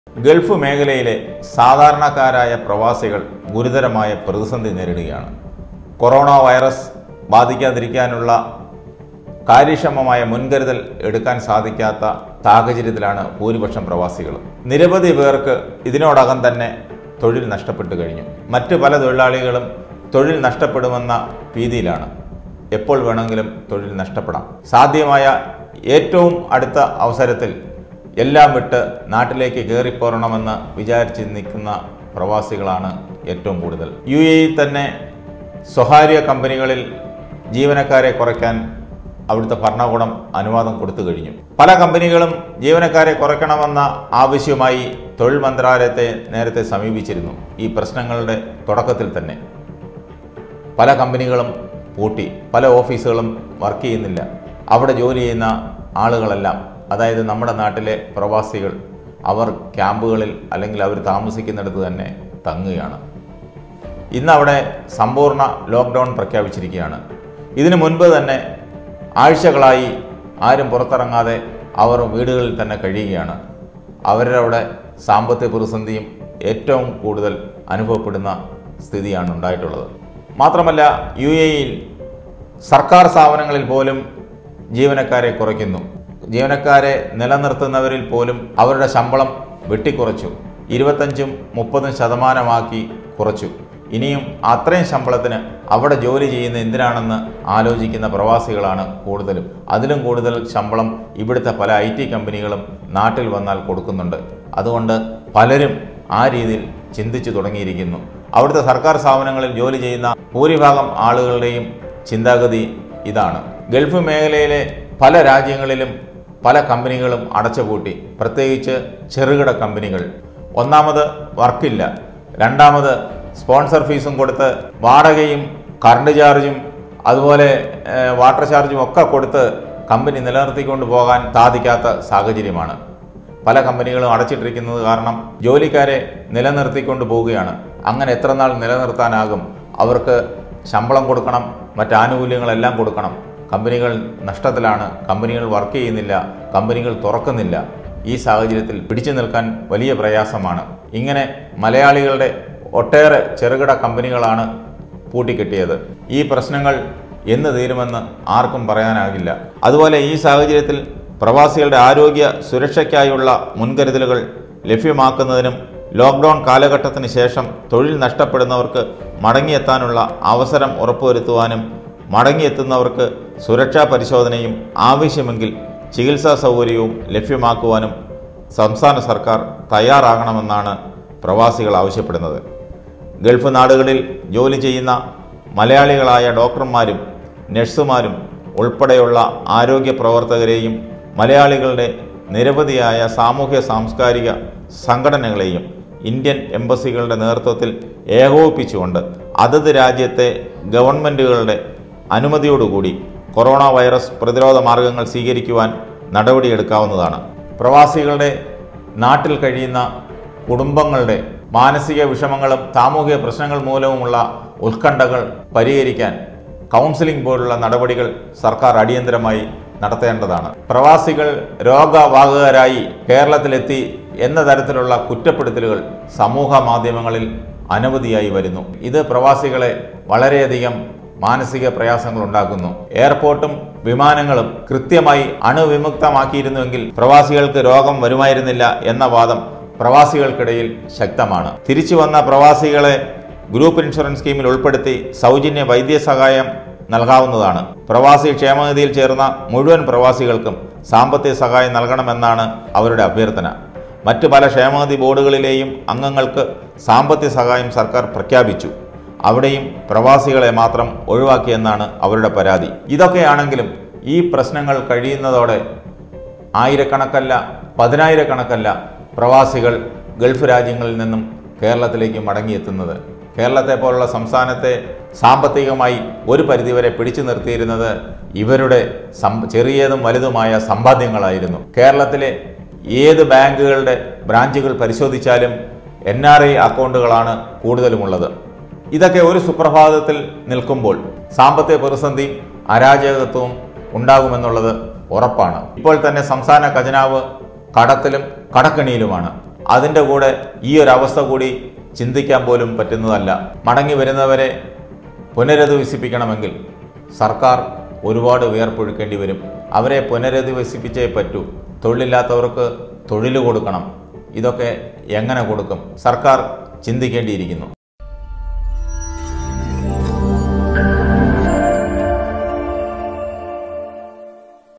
Gulf മേഖലയിലെ സാധാരണക്കാരായ പ്രവാസികൾ ഗുരുതരമായ പ്രതിസന്ധി നേരിടുകയാണ് കൊറോണ വൈറസ് ബാധിക്കാതിരിക്കാനുള്ള കാര്യക്ഷമമായ മുൻകരുതൽ എടുക്കാൻ സാധിക്കാത്ത സാഹചര്യത്തിലാണ് ഭൂരിപക്ഷം പ്രവാസികളും നിരവധി പേർക്ക് ഇതിനോടകം തന്നെ തൊഴിൽ നഷ്ടപ്പെട്ടു കഴിഞ്ഞു മറ്റ് പല തൊഴിലാളികളും തൊഴിൽ നഷ്ടപ്പെടുമെന്ന ഭീതിയിലാണ് എപ്പോൾ വേണമെങ്കിലും തൊഴിൽ നഷ്ടപ്പെടാം സാധ്യമായ ഏറ്റവും അടുത്ത അവസരത്തിൽ എല്ലാം വിട്ട് നാട്ടിലേക്ക് കയറിപ്പോരണമെന്ന് വിചാരിച്ച് നിൽക്കുന്ന പ്രവാസികളാണ് ഏറ്റവും കൂടുതൽ യു എയിൽ തന്നെ സ്വകാര്യ കമ്പനികളിൽ ജീവനക്കാരെ കുറയ്ക്കാൻ അവിടുത്തെ ഭരണകൂടം അനുവാദം കൊടുത്തു കഴിഞ്ഞു പല കമ്പനികളും ജീവനക്കാരെ കുറയ്ക്കണമെന്ന ആവശ്യമായി തൊഴിൽ മന്ത്രാലയത്തെ നേരത്തെ സമീപിച്ചിരുന്നു ഈ പ്രശ്നങ്ങളുടെ തുടക്കത്തിൽ തന്നെ പല കമ്പനികളും പൂട്ടി പല ഓഫീസുകളും വർക്ക് ചെയ്യുന്നില്ല അവിടെ ജോലി ചെയ്യുന്ന ആളുകളെല്ലാം അതായത് നമ്മുടെ നാട്ടിലെ പ്രവാസികൾ അവർ ക്യാമ്പുകളിൽ അല്ലെങ്കിൽ അവർ താമസിക്കുന്നിടത്ത് തന്നെ തങ്ങുകയാണ് ഇന്ന് അവിടെ സമ്പൂർണ്ണ ലോക്ക്ഡൗൺ പ്രഖ്യാപിച്ചിരിക്കുകയാണ് ഇതിനു മുൻപ് തന്നെ ആഴ്ചകളായി ആരും പുറത്തിറങ്ങാതെ അവർ വീടുകളിൽ തന്നെ കഴിയുകയാണ് അവരുടെ അവിടെ സാമ്പത്തിക പ്രതിസന്ധിയും ഏറ്റവും കൂടുതൽ അനുഭവപ്പെടുന്ന സ്ഥിതിയാണ് ഉണ്ടായിട്ടുള്ളത് മാത്രമല്ല യു എയിൽ സർക്കാർ സ്ഥാപനങ്ങളിൽ പോലും ജീവനക്കാരെ കുറയ്ക്കുന്നു ജീവനക്കാരെ നിലനിർത്തുന്നവരിൽ പോലും അവരുടെ ശമ്പളം വെട്ടിക്കുറച്ചു ഇരുപത്തഞ്ചും മുപ്പതും ശതമാനമാക്കി കുറച്ചു ഇനിയും അത്രയും ശമ്പളത്തിന് അവിടെ ജോലി ചെയ്യുന്ന എന്തിനാണെന്ന് ആലോചിക്കുന്ന പ്രവാസികളാണ് കൂടുതലും അതിലും കൂടുതൽ ശമ്പളം ഇവിടുത്തെ പല ഐ ടി കമ്പനികളും നാട്ടിൽ വന്നാൽ കൊടുക്കുന്നുണ്ട് അതുകൊണ്ട് പലരും ആ രീതിയിൽ ചിന്തിച്ചു തുടങ്ങിയിരിക്കുന്നു അവിടുത്തെ സർക്കാർ സ്ഥാപനങ്ങളിൽ ജോലി ചെയ്യുന്ന ഭൂരിഭാഗം ആളുകളുടെയും ചിന്താഗതി ഇതാണ് ഗൾഫ് മേഖലയിലെ പല രാജ്യങ്ങളിലും പല കമ്പനികളും അടച്ചുപൂട്ടി പ്രത്യേകിച്ച് ചെറുകിട കമ്പനികൾ ഒന്നാമത് വർക്കില്ല രണ്ടാമത് സ്പോൺസർ ഫീസും കൊടുത്ത് വാടകയും കറണ്ട് ചാർജും അതുപോലെ ഏഹ്, വാട്ടർ ചാർജും ഒക്കെ കൊടുത്ത് കമ്പനി നിലനിർത്തിക്കൊണ്ട് പോകാൻ സാധിക്കാത്ത സാഹചര്യമാണ് പല കമ്പനികളും അടച്ചിട്ടിരിക്കുന്നത് കാരണം ജോലിക്കാരെ നിലനിർത്തിക്കൊണ്ട് പോവുകയാണ് അങ്ങനെ എത്ര നാൾ നിലനിർത്താനാകും അവർക്ക് ശമ്പളം കൊടുക്കണം മറ്റ് ആനുകൂല്യങ്ങളെല്ലാം കൊടുക്കണം കമ്പനികൾ നഷ്ടത്തിലാണ് കമ്പനികൾ വർക്ക് ചെയ്യുന്നില്ല കമ്പനികൾ തുറക്കുന്നില്ല ഈ സാഹചര്യത്തിൽ പിടിച്ചു നിൽക്കാൻ വലിയ പ്രയാസമാണ് ഇങ്ങനെ മലയാളികളുടെ ഒട്ടേറെ ചെറുകിട കമ്പനികളാണ് പൂട്ടിക്കെട്ടിയത് ഈ പ്രശ്നങ്ങൾ എന്ന് തീരുമെന്ന് ആർക്കും പറയാനാകില്ല അതുപോലെ ഈ സാഹചര്യത്തിൽ പ്രവാസികളുടെ ആരോഗ്യ സുരക്ഷയ്ക്കായുള്ള മുൻകരുതലുകൾ ലഭ്യമാക്കുന്നതിനും ലോക്ക്ഡൗൺ കാലഘട്ടത്തിന് ശേഷം തൊഴിൽ നഷ്ടപ്പെടുന്നവർക്ക് മടങ്ങിയെത്താനുള്ള അവസരം ഉറപ്പുവരുത്തുവാനും മടങ്ങിയെത്തുന്നവർക്ക് സുരക്ഷാ പരിശോധനയും ആവശ്യമെങ്കിൽ ചികിത്സാ സൗകര്യവും ലഭ്യമാക്കുവാനും സംസ്ഥാന സർക്കാർ തയ്യാറാകണമെന്നാണ് പ്രവാസികൾ ആവശ്യപ്പെടുന്നത് ഗൾഫ് നാടുകളിൽ ജോലി ചെയ്യുന്ന മലയാളികളായ ഡോക്ടർമാരും നഴ്സുമാരും ഉൾപ്പെടെയുള്ള ആരോഗ്യ പ്രവർത്തകരെയും മലയാളികളുടെ നിരവധിയായ സാമൂഹ്യ സാംസ്കാരിക സംഘടനകളെയും ഇന്ത്യൻ എംബസികളുടെ നേതൃത്വത്തിൽ ഏകോപിപ്പിച്ചുകൊണ്ട് അതത് രാജ്യത്തെ ഗവൺമെൻറ്റുകളുടെ അനുമതിയോടുകൂടി കൊറോണ വൈറസ് പ്രതിരോധ മാർഗങ്ങൾ സ്വീകരിക്കുവാൻ നടപടിയെടുക്കാവുന്നതാണ് പ്രവാസികളുടെ നാട്ടിൽ കഴിയുന്ന കുടുംബങ്ങളുടെ മാനസിക വിഷമങ്ങളും സാമൂഹിക പ്രശ്നങ്ങൾ മൂലവുമുള്ള ഉത്കണ്ഠകൾ പരിഹരിക്കാൻ കൗൺസിലിംഗ് പോലുള്ള നടപടികൾ സർക്കാർ അടിയന്തരമായി നടത്തേണ്ടതാണ് പ്രവാസികൾ രോഗവാഹകരായി കേരളത്തിലെത്തി എന്ന തരത്തിലുള്ള കുറ്റപ്പെടുത്തലുകൾ സമൂഹ മാധ്യമങ്ങളിൽ അനവധിയായി വരുന്നു ഇത് പ്രവാസികളെ വളരെയധികം മാനസിക പ്രയാസങ്ങൾ ഉണ്ടാക്കുന്നു എയർപോർട്ടും വിമാനങ്ങളും കൃത്യമായി അണുവിമുക്തമാക്കിയിരുന്നുവെങ്കിൽ പ്രവാസികൾക്ക് രോഗം വരുമായിരുന്നില്ല എന്ന വാദം പ്രവാസികൾക്കിടയിൽ ശക്തമാണ് തിരിച്ചു വന്ന പ്രവാസികളെ ഗ്രൂപ്പ് ഇൻഷുറൻസ് സ്കീമിൽ ഉൾപ്പെടുത്തി സൗജന്യ വൈദ്യസഹായം നൽകാവുന്നതാണ് പ്രവാസി ക്ഷേമനിധിയിൽ ചേർന്ന മുഴുവൻ പ്രവാസികൾക്കും സാമ്പത്തിക സഹായം നൽകണമെന്നാണ് അവരുടെ അഭ്യർത്ഥന മറ്റ് പല ക്ഷേമനിധി ബോർഡുകളിലെയും അംഗങ്ങൾക്ക് സാമ്പത്തിക സഹായം സർക്കാർ പ്രഖ്യാപിച്ചു അവിടെയും പ്രവാസികളെ മാത്രം ഒഴിവാക്കിയെന്നാണ് അവരുടെ പരാതി ഇതൊക്കെയാണെങ്കിലും ഈ പ്രശ്നങ്ങൾ കഴിയുന്നതോടെ ആയിരക്കണക്കല്ല പതിനായിരക്കണക്കല്ല പ്രവാസികൾ ഗൾഫ് രാജ്യങ്ങളിൽ നിന്നും കേരളത്തിലേക്ക് മടങ്ങിയെത്തുന്നത് കേരളത്തെ പോലുള്ള സംസ്ഥാനത്തെ സാമ്പത്തികമായി ഒരു പരിധിവരെ പിടിച്ചു നിർത്തിയിരുന്നത് ഇവരുടെ സം ചെറിയതും വലുതുമായ സമ്പാദ്യങ്ങളായിരുന്നു കേരളത്തിലെ ഏത് ബാങ്കുകളുടെ ബ്രാഞ്ചുകൾ പരിശോധിച്ചാലും എൻ ആർ ഐ അക്കൗണ്ടുകളാണ് കൂടുതലുമുള്ളത് ഇതൊക്കെ ഒരു സുപ്രഭാതത്തിൽ നിൽക്കുമ്പോൾ സാമ്പത്തിക പ്രതിസന്ധിയും അരാജകത്വവും ഉണ്ടാകുമെന്നുള്ളത് ഉറപ്പാണ് ഇപ്പോൾ തന്നെ സംസ്ഥാന ഖജനാവ് കടത്തിലും കടക്കണിയിലുമാണ് അതിൻ്റെ കൂടെ ഈ ഒരു അവസ്ഥ കൂടി ചിന്തിക്കാൻ പോലും പറ്റുന്നതല്ല മടങ്ങി വരുന്നവരെ പുനരധിവസിപ്പിക്കണമെങ്കിൽ സർക്കാർ ഒരുപാട് വിയർപ്പൊഴുക്കേണ്ടി വരും അവരെ പുനരധിവസിപ്പിച്ചേ പറ്റൂ തൊഴിലില്ലാത്തവർക്ക് തൊഴിൽ കൊടുക്കണം ഇതൊക്കെ എങ്ങനെ കൊടുക്കും സർക്കാർ ചിന്തിക്കേണ്ടിയിരിക്കുന്നു